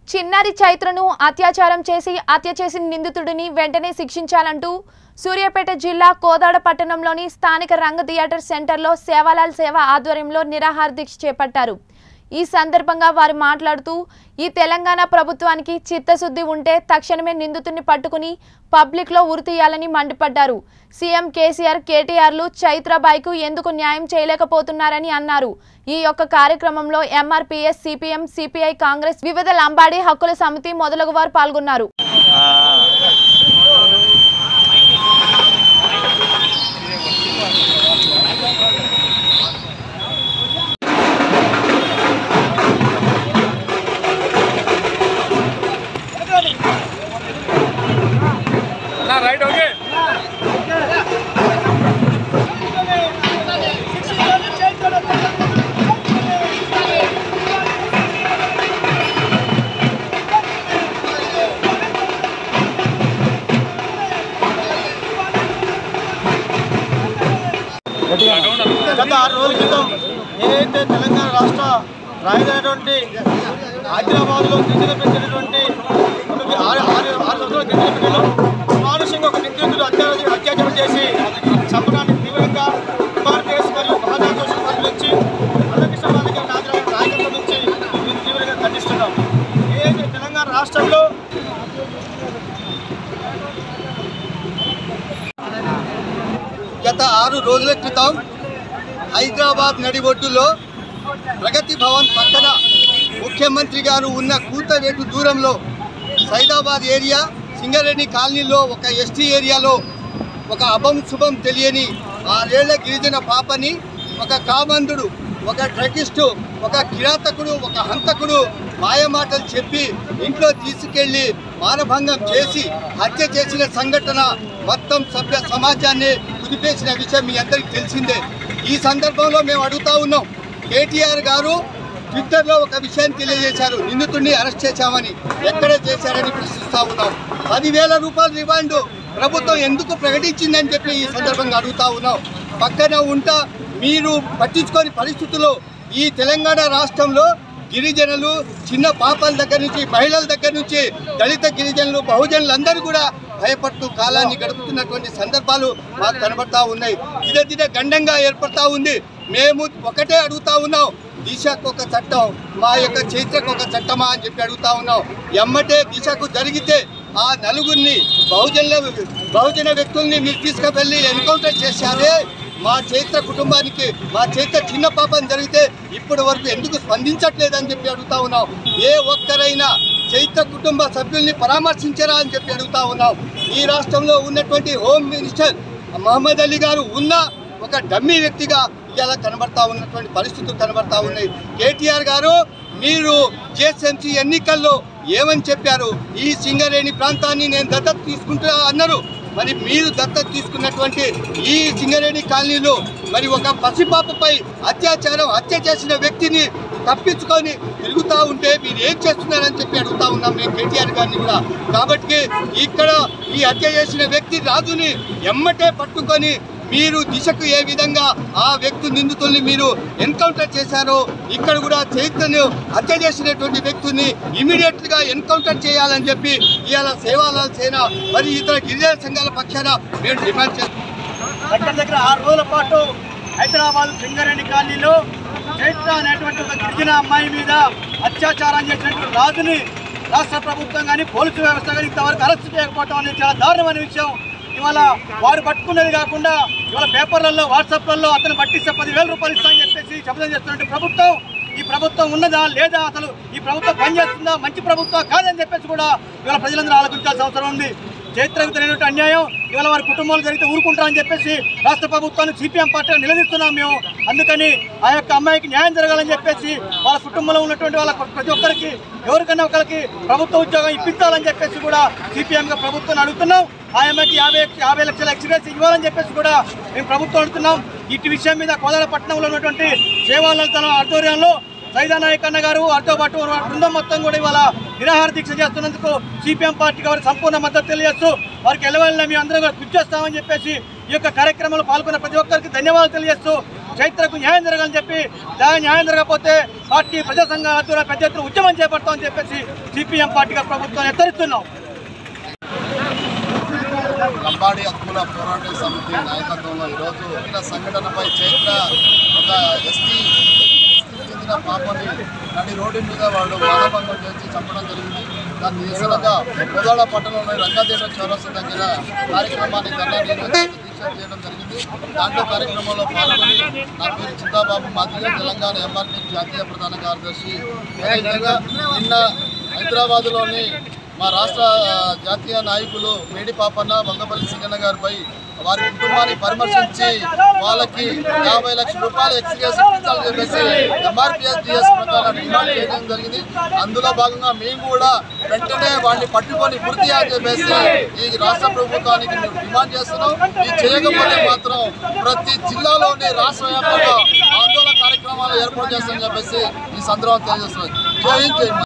చిన్నారి చైత్రను అత్యాచారం చేసి హత్య చేసిన నిందితుడిని వెంటనే శిక్షించాలంటూ సూర్యాపేట జిల్లా కోదాడ పట్టణంలోని స్థానిక రంగ థియేటర్ సెంటర్లో సేవాలాల్ సేవ ఆధ్వర్యంలో నిరాహార దీక్ష చేపట్టారు ఈ సందర్భంగా వారు మాట్లాడుతూ ఈ తెలంగాణ ప్రభుత్వానికి చిత్తశుద్ధి ఉంటే తక్షణమే నిందితుడిని పట్టుకుని పబ్లిక్లో ఉరితీయాలని మండిపడ్డారు సీఎం కేసీఆర్ కేటీఆర్లు చైత్రబాయికు ఎందుకు న్యాయం చేయలేకపోతున్నారని అన్నారు ఈ యొక్క కార్యక్రమంలో ఎంఆర్పీఎస్ సిపిఎం సిపిఐ కాంగ్రెస్ వివిధ లంబాడి హక్కుల సమితి మొదలగు వారు పాల్గొన్నారు అన్నా రైట్ ఓకే గత ఆరు రోజుల క్రితం ఏదైతే తెలంగాణ రాష్ట్ర రాజధానటువంటి హైదరాబాద్లో గిరిజన పెట్టినటువంటి ఒక ఆరు ఆరు ఆరు సంవత్సరాల గిరిజన బిడ్డలు మానుషంగా ఒక నిందితుడు అత్యాచారం అత్యాచారం చేసి చంపడానికి తీవ్రంగా ఎంఆర్పిఎస్ మరియు మహాజన సోషల్ పార్టీ నుంచి అన్నకృష్ణ గారి నాయకత్వం నుంచి దీన్ని తీవ్రంగా ఖండిస్తున్నాం ఏదైతే తెలంగాణ రాష్ట్రంలో గత ఆరు రోజుల క్రితం హైదరాబాద్ నడిబొడ్డులో ప్రగతి భవన్ పక్కన ముఖ్యమంత్రి గారు ఉన్న కూతవేటు దూరంలో సైదాబాద్ ఏరియా సింగరేణి కాలనీలో ఒక ఎస్టీ ఏరియాలో ఒక అభం శుభం తెలియని ఆరేళ్ల గిరిజన పాపని ఒక కామందుడు ఒక డ్రగిస్టు ఒక కిరాతకుడు ఒక హంతకుడు మాయమాటలు చెప్పి ఇంట్లో తీసుకెళ్లి మానభంగం చేసి హత్య చేసిన సంఘటన మొత్తం సభ్య సమాజాన్ని కుదిపేసిన విషయం మీ అందరికీ తెలిసిందే ఈ సందర్భంలో మేము అడుగుతా ఉన్నాం కేటీఆర్ గారు ట్విట్టర్లో ఒక విషయాన్ని తెలియజేశారు నిందితుడిని అరెస్ట్ చేశామని ఎక్కడ చేశారని ప్రశ్నిస్తా ఉన్నాం పదివేల రూపాయల రివాండ్ ప్రభుత్వం ఎందుకు ప్రకటించిందని చెప్పి ఈ సందర్భంగా అడుగుతా ఉన్నాం పక్కన ఉంటా మీరు పట్టించుకోని పరిస్థితుల్లో ఈ తెలంగాణ రాష్ట్రంలో గిరిజనులు చిన్న పాపల దగ్గర నుంచి మహిళల దగ్గర నుంచి దళిత గిరిజనులు బహుజనులు అందరూ కూడా భయపడుతూ కాలాన్ని గడుపుతున్నటువంటి సందర్భాలు మాకు కనబడతా ఉన్నాయి దిన దిన గండంగా ఏర్పడతా ఉంది మేము ఒకటే అడుగుతా ఉన్నాం దిశకు ఒక చట్టం మా యొక్క చైత్రకు ఒక చట్టమా అని చెప్పి అడుగుతా ఉన్నాం ఎమ్మటే దిశకు జరిగితే ఆ నలుగురిని బహుజనుల బహుజన వ్యక్తుల్ని మీరు తీసుకువెళ్ళి ఎన్కౌంటర్ చేశారే మా చైత్ర కుటుంబానికి మా చైత్ర చిన్న పాపం జరిగితే ఇప్పటి వరకు ఎందుకు స్పందించట్లేదని చెప్పి అడుగుతా ఉన్నాం ఏ ఒక్కరైనా చైత్ర కుటుంబ సభ్యుల్ని పరామర్శించరా అని చెప్పి అడుగుతా ఉన్నాం ఈ రాష్ట్రంలో ఉన్నటువంటి హోమ్ మినిస్టర్ మహమ్మద్ అలీ గారు ఉన్న ఒక డమ్మీ వ్యక్తిగా ఇలా కనబడతా ఉన్నటువంటి పరిస్థితులు కనబడతా ఉన్నాయి కేటీఆర్ గారు మీరు జిఎస్ఎంసీ ఎన్నికల్లో ఏమని చెప్పారు ఈ సింగరేణి ప్రాంతాన్ని నేను దత్తత తీసుకుంటా అన్నారు మరి మీరు దత్తత తీసుకున్నటువంటి ఈ సింగరేణి కాలనీలో మరి ఒక పసిపాపపై అత్యాచారం హత్య చేసిన వ్యక్తిని తప్పించుకొని తిరుగుతూ ఉంటే మీరు ఏం చేస్తున్నారని చెప్పి అడుగుతా ఉన్నాం మేము కేటీఆర్ గారిని కూడా కాబట్టి ఇక్కడ ఈ హత్య చేసిన వ్యక్తి రాజుని ఎమ్మటే పట్టుకొని మీరు దిశకు ఏ విధంగా ఆ వ్యక్తి నిందితుల్ని మీరు ఎన్కౌంటర్ చేశారో ఇక్కడ కూడా చైతన్య హత్య చేసినటువంటి వ్యక్తిని ఇమీడియట్ గా ఎన్కౌంటర్ చేయాలని చెప్పి ఇవాళ సేవాలాల్ సేన మరి ఇతర గిరిజన సంఘాల పక్షాన మేము డిమాండ్ చేస్తున్నాం దగ్గర దగ్గర ఆరు రోజుల పాటు హైదరాబాద్ సింగరేణి కాలనీలో చైత్ర అనేటువంటి ఒక గిరిజన అమ్మాయి మీద అత్యాచారం చేసినటువంటి రాజుని రాష్ట్ర ప్రభుత్వం కానీ పోలీసు వ్యవస్థ కానీ ఇంతవరకు అరెస్ట్ చేయకపోవడం అనేది చాలా దారుణమైన విషయం ఇవాళ వారు పట్టుకున్నది కాకుండా ఇవాళ పేపర్లలో వాట్సాప్లలో అతను పట్టిస్తే పదివేల రూపాయలు ఇస్తామని చెప్పేసి శబ్దం చేస్తున్నటువంటి ప్రభుత్వం ఈ ప్రభుత్వం ఉన్నదా లేదా అసలు ఈ ప్రభుత్వం పనిచేస్తుందా మంచి ప్రభుత్వం కాదని చెప్పేసి కూడా ఇవాళ ప్రజలందరూ ఆలోచించాల్సిన అవసరం ఉంది చైత్రకు తెలియనటువంటి అన్యాయం ఇవాళ వారి కుటుంబాలు జరిగితే ఊరుకుంటారని చెప్పేసి రాష్ట్ర ప్రభుత్వాన్ని సిపిఎం పార్టీ నిలదీస్తున్నాం మేము అందుకని ఆ యొక్క అమ్మాయికి న్యాయం జరగాలని చెప్పేసి వాళ్ళ కుటుంబంలో ఉన్నటువంటి వాళ్ళ ప్రతి ఒక్కరికి ఎవరికైనా ఒకరికి ప్రభుత్వ ఉద్యోగం ఇప్పించాలని చెప్పేసి కూడా సిపిఎంగా ప్రభుత్వాన్ని అడుగుతున్నాం ఆ అమ్మాయికి యాభై యాభై లక్షల ఎక్స్గ్రేస్ ఇవ్వాలని చెప్పేసి కూడా మేము ప్రభుత్వం అడుగుతున్నాం ఇటు విషయం మీద కోదాడ పట్టణంలో ఉన్నటువంటి సేవాల తన ఆధ్వర్యంలో సైదా నాయక్ అన్న గారు వారితో పాటు వారి బృందం మొత్తం కూడా ఇవాళ నిరాహార దీక్ష చేస్తున్నందుకు సిపిఎం పార్టీకి వారికి సంపూర్ణ మద్దతు తెలియజేస్తూ వారికి ఎలవెళ్ళ మేము అందరం కూడా కృషి చేస్తామని చెప్పేసి ఈ యొక్క కార్యక్రమంలో పాల్గొన్న ప్రతి ఒక్కరికి ధన్యవాదాలు తెలియజేస్తూ చైత్రకు న్యాయం జరగాలని చెప్పి దాని న్యాయం జరగకపోతే పార్టీ ప్రజా సంఘాల ఆధ్వర్యంలో పెద్ద ఎత్తున ఉద్యమం చేపడతామని చెప్పేసి సిపిఎం పార్టీగా ప్రభుత్వాన్ని హెచ్చరిస్తున్నాం లంబాడి హక్కుల పోరాట సమితి నాయకత్వంలో ఈరోజు జరిగిన సంఘటనపై చైత్ర ఒక ఎస్టీ ఎస్టీకి చెందిన పాపని నడి రోడ్డు మీద వాళ్ళు మానభంగం చేసి చంపడం జరిగింది దాన్ని నిరసనగా కోదాడ పట్టణంలోని రంగాదేవ చౌరస్తా దగ్గర కార్యక్రమాన్ని ధర్నా నిర్వహించి దీక్ష చేయడం జరిగింది దాంట్లో కార్యక్రమంలో పాల్గొని నా పేరు చింతాబాబు మాదిగా తెలంగాణ ఎంఆర్పీ జాతీయ ప్రధాన కార్యదర్శి అదేవిధంగా నిన్న హైదరాబాద్లోని మా రాష్ట్ర ఆ, జాతీయ నాయకులు మేడి పాపన్న వంగపల్లి సింగన్న గారిపై వారి కుటుంబాన్ని పరామర్శించి వాళ్ళకి యాభై లక్షల రూపాయలు ఎక్స్గ్రేస్ ఇప్పించాలని చెప్పేసి ఎంఆర్పిఎస్ డిఎస్ ప్రకారం డిమాండ్ చేయడం జరిగింది అందులో భాగంగా మేము కూడా వెంటనే వాడిని పట్టుకొని పూర్తి అని చెప్పేసి ఈ రాష్ట్ర ప్రభుత్వానికి మేము డిమాండ్ చేస్తున్నాం ఇది చేయకపోతే మాత్రం ప్రతి జిల్లాలోని రాష్ట్ర వ్యాప్తంగా ఆందోళన కార్యక్రమాలు ఏర్పాటు చేస్తామని చెప్పేసి ఈ సందర్భంగా తెలియజేస్తున్నాం జై హింద్ జై భారత్.